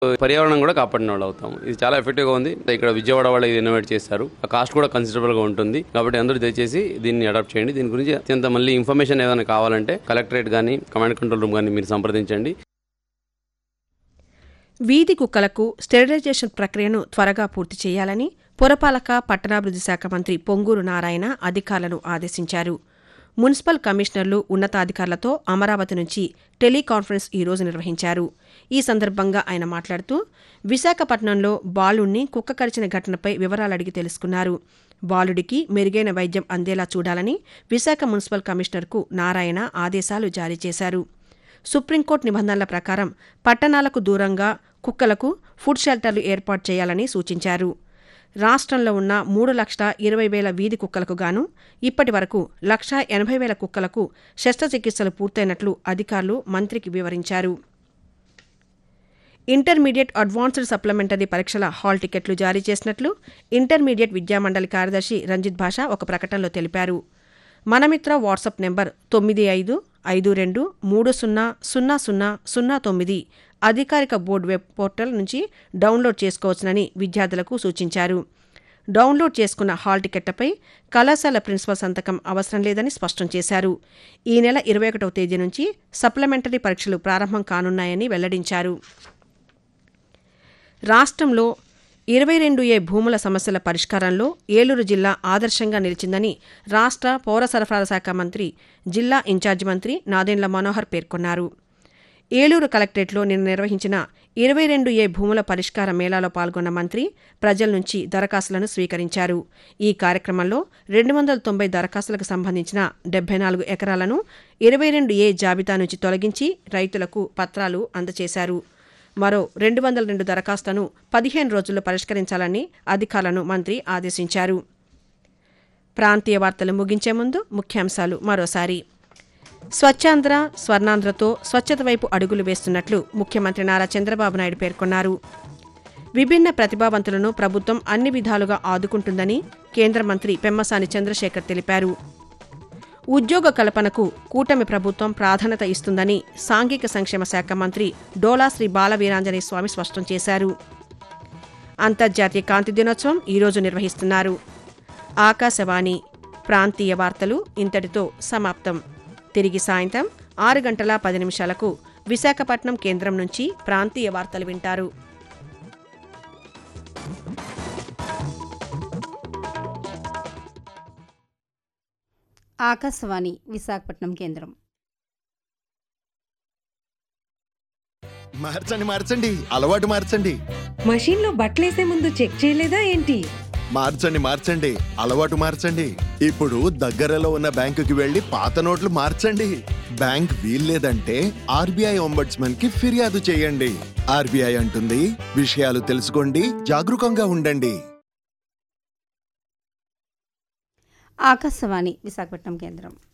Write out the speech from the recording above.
పర్యావరణం కూడా కాపాడిన వాళ్ళు అవుతాం ఇది చాలా ఎఫెక్టివ్ గా ఉంది ఇక్కడ విజయవాడ వాళ్ళు ఇది ఇన్నోవేట్ చేస్తారు ఆ కాస్ట్ కూడా కన్సిడరబుల్ గా ఉంటుంది కాబట్టి అందరూ దయచేసి దీన్ని అడాప్ట్ చేయండి దీని గురించి అత్యంత మళ్ళీ ఇన్ఫర్మేషన్ ఏదైనా కావాలంటే కలెక్టరేట్ కానీ కమాండ్ కంట్రోల్ రూమ్ కానీ మీరు సంప్రదించండి వీధి కుక్కలకు స్టెరిలైజేషన్ ప్రక్రియను త్వరగా పూర్తి చేయాలని పురపాలక పట్టణాభివృద్ధి శాఖ మంత్రి పొంగూరు నారాయణ అధికారులను ఆదేశించారు మున్సిపల్ కమిషనర్లు ఉన్నతాధికారులతో అమరావతి నుంచి టెలికాన్ఫరెన్స్ ఈ రోజు నిర్వహించారు ఈ సందర్భంగా ఆయన మాట్లాడుతూ విశాఖపట్నంలో బాలుణ్ణి కుక్క కరిచిన ఘటనపై వివరాలు అడిగి తెలుసుకున్నారు బాలుడికి మెరుగైన వైద్యం అందేలా చూడాలని విశాఖ మున్సిపల్ కమిషనర్కు నారాయణ ఆదేశాలు జారీ చేశారు సుప్రీంకోర్టు నిబంధనల ప్రకారం పట్టణాలకు దూరంగా కుక్కలకు ఫుడ్ షెల్టర్లు ఏర్పాటు చేయాలని సూచించారు రాష్ట్రంలో ఉన్న మూడు లక్షల ఇరవై వేల వీధి కుక్కలకు గాను ఇప్పటి వరకు లక్షా ఎనభై వేల కుక్కలకు శస్త్రచికిత్సలు పూర్తయినట్లు అధికారులు మంత్రికి వివరించారు ఇంటర్మీడియట్ అడ్వాన్స్డ్ సప్లిమెంటరీ పరీక్షల హాల్ టికెట్లు జారీ చేసినట్లు ఇంటర్మీడియట్ విద్యామండలి కార్యదర్శి రంజిత్ భాష ఒక ప్రకటనలో తెలిపారు మనమిత్ర వాట్సాప్ నెంబర్ తొమ్మిది ఐదు ఐదు రెండు మూడు సున్నా సున్నా సున్నా సున్నా తొమ్మిది అధికారిక బోర్డు వెబ్ పోర్టల్ నుంచి డౌన్లోడ్ చేసుకోవచ్చునని విద్యార్థులకు సూచించారు డౌన్లోడ్ చేసుకున్న హాల్ టికెట్లపై కళాశాల ప్రిన్సిపల్ సంతకం అవసరం లేదని స్పష్టం చేశారు ఈ నెల ఇరవై ఒకటవ తేదీ నుంచి సప్లిమెంటరీ పరీక్షలు ప్రారంభం కానున్నాయని వెల్లడించారు రాష్ట్రంలో ఇరవై రెండు ఏ భూముల సమస్యల పరిష్కారంలో ఏలూరు జిల్లా ఆదర్శంగా నిలిచిందని రాష్ట్ర పౌర సరఫరాల శాఖ మంత్రి జిల్లా ఇన్ఛార్జి మంత్రి నాదెండ్ల మనోహర్ పేర్కొన్నారు ఏలూరు కలెక్టరేట్లో నిన్న నిర్వహించిన ఇరవై రెండు ఏ భూముల పరిష్కార మేళాలో పాల్గొన్న మంత్రి ప్రజల నుంచి దరఖాస్తులను స్వీకరించారు ఈ కార్యక్రమంలో రెండు వందల తొంభై దరఖాస్తులకు సంబంధించిన డెబ్బై నాలుగు ఎకరాలను ఇరవై రెండు ఏ జాబితా నుంచి తొలగించి రైతులకు పత్రాలు అందజేశారు మరో రెండు వందల రెండు దరఖాస్తులను పదిహేను రోజుల్లో పరిష్కరించాలని అధికారులను మంత్రి ఆదేశించారు ప్రాంతీయ వార్తలు ముగించే ముందు ముఖ్యాంశాలు మరోసారి స్వచ్ఛాంధ్ర స్వర్ణాంధ్రతో స్వచ్ఛత వైపు అడుగులు వేస్తున్నట్లు ముఖ్యమంత్రి నారా చంద్రబాబు నాయుడు పేర్కొన్నారు విభిన్న ప్రతిభావంతులను ప్రభుత్వం అన్ని విధాలుగా ఆదుకుంటుందని కేంద్ర మంత్రి పెమ్మసాని చంద్రశేఖర్ తెలిపారు ఉద్యోగ కల్పనకు కూటమి ప్రభుత్వం ప్రాధాన్యత ఇస్తుందని సాంఘిక సంక్షేమ శాఖ మంత్రి డోలా శ్రీ బాలవీరాంజనేయ స్వామి స్పష్టం చేశారు అంతర్జాతీయ కాంతి దినోత్సవం ఈరోజు నిర్వహిస్తున్నారు ఆకాశవాణి ప్రాంతీయ వార్తలు ఇంతటితో సమాప్తం తిరిగి సాయంత్రం ఆరు గంటల పది నిమిషాలకు విశాఖపట్నం కేంద్రం నుంచి ప్రాంతీయ వార్తలు వింటారు ఆకాశవాణి విశాఖపట్నం కేంద్రం మార్చండి మార్చండి అలవాటు మార్చండి మషీన్లో బట్టలేసే ముందు చెక్ చేయలేదా ఏంటి మార్చండి మార్చండి అలవాటు మార్చండి ఇప్పుడు దగ్గరలో ఉన్న బ్యాంకుకి వెళ్లి పాత నోట్లు మార్చండి బ్యాంక్ వీల్లేదంటే ఆర్బీఐ ఒంబడ్స్మన్ కి ఫిర్యాదు చేయండి ఆర్బీఐ అంటుంది విషయాలు తెలుసుకోండి జాగరూకంగా ఉండండి ఆకాశవాణి విశాఖపట్నం కేంద్రం